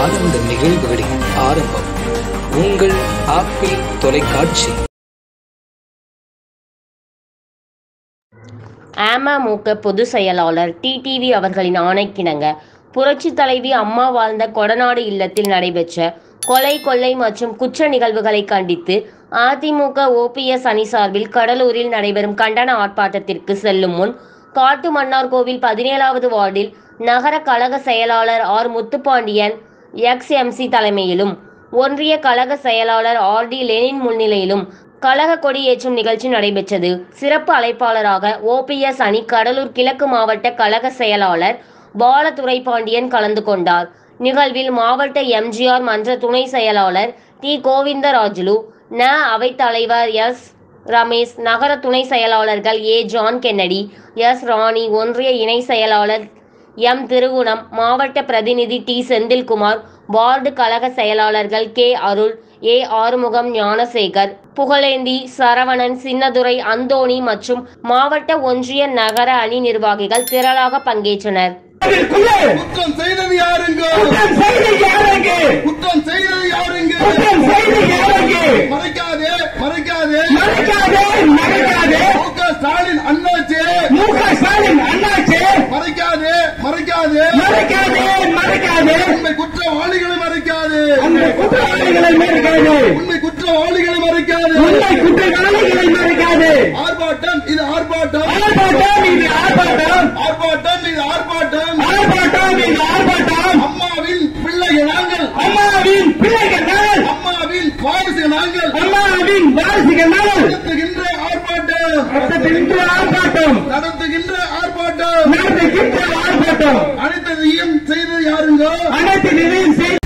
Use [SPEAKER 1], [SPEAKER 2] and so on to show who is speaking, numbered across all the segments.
[SPEAKER 1] ஆனந்த நிகழ்வுகளின் ஆரம்பம் உங்கள் ஆப்பிள் தொலைக்காட்சி
[SPEAKER 2] அமமுக பொதுச் செயலாளர் டிடிவி அவர்களின் ஆணைக்கிணங்க புரட்சி தலைவி அம்மா வாழ்ந்த கொடநாடு இல்லத்தில் நடைபெற்ற கொலை கொள்ளை மற்றும் குற்ற நிகழ்வுகளை கண்டித்து அதிமுக ஓபிஎஸ் அணி சார்பில் கடலூரில் நடைபெறும் கண்டன ஆர்ப்பாட்டத்திற்கு செல்லும் முன் காட்டுமன்னார்கோவில் பதினேழாவது வார்டில் நகர கழக செயலாளர் ஆர் முத்துப்பாண்டியன் எக்ஸ்எம்சி தலைமையிலும் ஒன்றிய கழக செயலாளர் ஆர் டி லெனின் முன்னிலையிலும் கழக கொடியேற்றும் நிகழ்ச்சி நடைபெற்றது சிறப்பு அழைப்பாளராக ஓபிஎஸ் அணி கடலூர் கிழக்கு மாவட்ட கழக செயலாளர் பாலதுரை பாண்டியன் கலந்து கொண்டார் நிகழ்வில் மாவட்ட எம்ஜிஆர் மன்ற துணை செயலாளர் டி கோவிந்தராஜுலு ந அவைத்தலைவர் எஸ் ரமேஷ் நகர துணை செயலாளர்கள் A John Kennedy S Rani ஒன்றிய இணை செயலாளர் எம் திருகுணம் மாவட்ட பிரதிநிதி டி செந்தில்குமார் வார்டு கழக செயலாளர்கள் K Arul A Arumugam Gnanasekar Pugazhendhi Saravanan Chinnadurai Anthony மற்றும் மாவட்ட ஒன்றிய நகர அணி நிர்வாகிகள் திரளாக பங்கேற்றனர்
[SPEAKER 3] குற்றம் செய்தது யாருங்க குற்றம் செய்தது யாருங்க மறைக்காதே மறைக்காதே மு க ஸ்டாலின் அண்ணாச்சே மறைக்காதே மறைக்காதே உண்மை குற்றவாளிகளை மறைக்காதே உண்மை குற்றவாளிகளை மறைக்காதே ஆர்ப்பாட்டம் இது ஆர்ப்பாட்டம் ஆர்ப்பாட்டம் இது ஆர்ப்பாட்டம் அம்மாவின் பிள்ளைகள் நாங்கள்
[SPEAKER 4] அம்மாவின் பிள்ளைகள் நாள்
[SPEAKER 3] அம்மாவின் வாரிசு நாங்கள்
[SPEAKER 4] அம்மாவின் வாரிசுகள் நாள்
[SPEAKER 3] நடத்துகின்ற ஆர்ப்பாட்டம்
[SPEAKER 4] நடத்துகின்ற ஆர்ப்பாட்டம்
[SPEAKER 3] நடத்துகின்ற ஆர்ப்பாட்டம்
[SPEAKER 4] நடத்துகின்ற ஆர்ப்பாட்டம்
[SPEAKER 3] அனைத்தையும் செய்தது யாருங்க
[SPEAKER 4] அனைத்து நிலையும் செய்து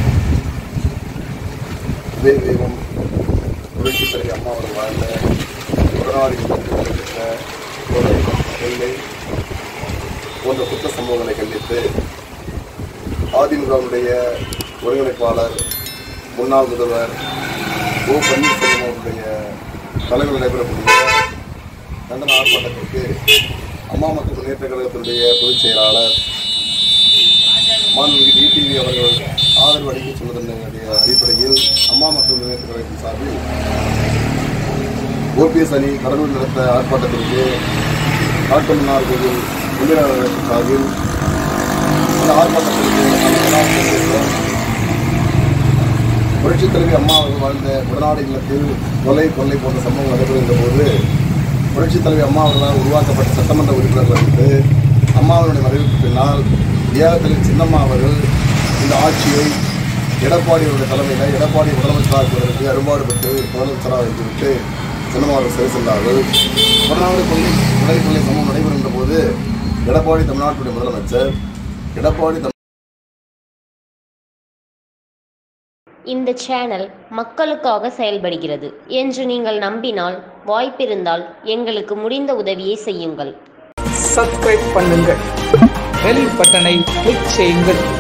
[SPEAKER 5] உதய தெய்வம் புரட்சி தலைவி அம்மா அவர்கள் வாழ்ந்த உடனாடி நடைபெற்ற கொலை கொள்ளை போன்ற குற்ற சம்பவங்களை கண்டித்து அதிமுகவுடைய ஒருங்கிணைப்பாளர் முன்னாள் முதல்வர் ஓ பன்னீர்செல்வம் அவருடைய தலைவர் நடைபெறக்கூடிய கண்டன ஆர்ப்பாட்டத்திற்கு அம்மா மக்கள் முன்னேற்ற கழகத்தினுடைய பொதுச் செயலாளர் மாண்புமிகு டிடிவி அவர்கள் ஆதரவு அளிக்க சொன்னதனுடைய அடிப்படையில் அம்மா மக்கள் முன்னேற்ற கழகத்தின் சார்பில் ஓபிஎஸ் அணி கடலூர் நடத்த ஆர்ப்பாட்டத்திற்கு காட்டுமன்னார் கோவில் உண்மையாளர்கள் சார்பில் இந்த ஆர்ப்பாட்டத்திற்கு நாங்கள் எல்லாம் சென்றிருக்கிறோம். புரட்சித் தலைவி அம்மா அவர்கள் வாழ்ந்த உடனாடு இல்லத்தில் கொலை கொள்ளை போன்ற சம்பவம் நடைபெறுகின்ற போது புரட்சித் தலைவி அம்மா அவர்களால் உருவாக்கப்பட்ட சட்டமன்ற உறுப்பினர்கள் வந்து அம்மாவினுடைய மறைவுக்கு பின்னால் ஏகத்தில் சின்னம்மா அவர்கள் இந்த ஆட்சியை எடப்பாடி அவருடைய தலைமையில் எடப்பாடி முதலமைச்சராக்குவதற்கு அரும்பாடுபட்டு முதலமைச்சராக வைத்துவிட்டு சின்னம்மா அவர்கள் சிறை சென்றார்கள் உடனாடு கொள்ளை கொலை கொள்ளை சம்பவம் நடைபெறுகின்ற போது எடப்பாடி தமிழ்நாட்டுடைய முதலமைச்சர் எடப்பாடி தமிழ்
[SPEAKER 2] இந்த சேனல் மக்களுக்காக செயல்படுகிறது என்று நீங்கள் நம்பினால் வாய்ப்பிருந்தால் எங்களுக்கு முடிந்த உதவியை செய்யுங்கள்
[SPEAKER 1] சப்ஸ்கிரைப் பண்ணுங்கள் பெல் பட்டனை கிளிக் செய்யுங்கள்